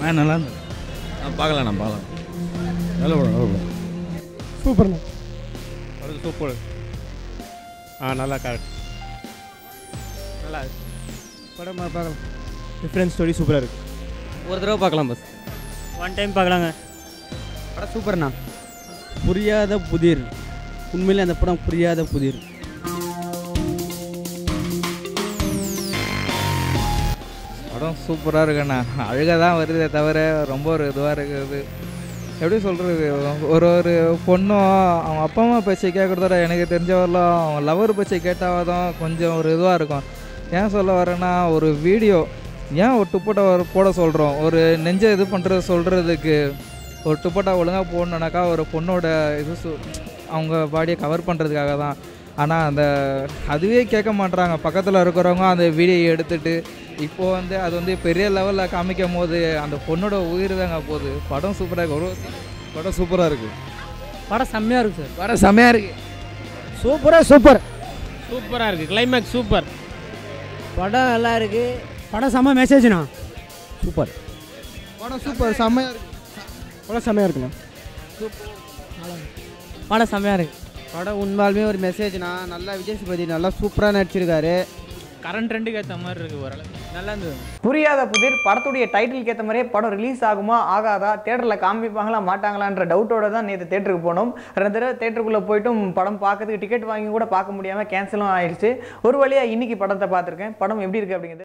ஆ நல்லா இருந்தது பார்க்கலாம் நான் பார்க்கலாம் நல்ல படம் நல்ல படம் சூப்பர்ண்ணா அது சூப்பர் ஆ நல்லா கரெக்ட் நல்லா படம் பார்க்கலாம் டிஃப்ரெண்ட் ஸ்டோரி சூப்பராக இருக்குது ஒரு தடவை பார்க்கலாம் பஸ் ஒன் டைம் பார்க்கலாங்க படம் சூப்பர்ண்ணா புரியாத புதிர் உண்மையிலே அந்த படம் புரியாத புதிர் படம் சூப்பராக இருக்குண்ணா அழுக தான் வருதே தவிர ரொம்ப ஒரு இதுவாக இருக்குது எப்படி சொல்கிறது ஒரு ஒரு பொண்ணும் அவங்க அப்பா அம்மா பேச்சை கேட்குறதோட எனக்கு தெரிஞ்ச வரலாம் அவங்க லவர் பேச்சை கேட்டால் தான் கொஞ்சம் ஒரு இதுவாக இருக்கும் ஏன் சொல்ல வரேன்னா ஒரு வீடியோ ஏன் ஒரு துப்பட்டா ஒரு போட சொல்கிறோம் ஒரு நெஞ்சை இது பண்ணுறது சொல்கிறதுக்கு ஒரு துப்பட்டா ஒழுங்காக போடணுனாக்கா ஒரு பொண்ணோட இது சு அவங்க பாடியை கவர் பண்ணுறதுக்காக தான் ஆனால் அந்த அதுவே கேட்க மாட்றாங்க பக்கத்தில் இருக்கிறவங்க அந்த வீடியோ எடுத்துட்டு இப்போ வந்து அது வந்து பெரிய லெவலில் காமிக்கும் போது அந்த பொண்ணோட உயிர் தாங்க போகுது படம் சூப்பராக இருக்கு ஒரு படம் சூப்பராக இருக்குது படம் செம்மையாக இருக்கு சார் படம் செமையாக இருக்குது சூப்பராக சூப்பர் சூப்பராக இருக்குது கிளைமேக்ஸ் சூப்பர் படம் நல்லா இருக்கு படம் செம்ம மெசேஜ்ண்ணா சூப்பர் படம் சூப்பர் செம்மையாக இருக்கு படம் செம்மையாக இருக்குண்ணா படம் செம்மையாக இருக்கு படம் உண்மையாலுமே ஒரு மெசேஜ்ண்ணா நல்லா விஜய் சேதுபதி நல்லா சூப்பராக நடிச்சிருக்காரு கரண்ட் ட்ரெண்டுக்கு ஏற்ற மாதிரி இருக்குது ஓரளவு நல்லா இருந்தது புரியாத புதிர் படத்துடைய டைட்டிலுக்கு ஏற்ற மாதிரியே படம் ரிலீஸ் ஆகுமா ஆகாதா தேட்டரில் காமிப்பாங்களா மாட்டாங்களான்ற டவுட்டோட தான் நேற்று தேட்டருக்கு போனோம் ரெண்டு தடவை தேட்டருக்குள்ளே போயிட்டும் படம் பார்க்கறதுக்கு டிக்கெட் வாங்கி கூட பார்க்க முடியாமல் கேன்சலும் ஆயிடுச்சு ஒரு வழியாக இன்னைக்கு படத்தை பார்த்துருக்கேன் படம் எப்படி இருக்குது அப்படிங்கிறது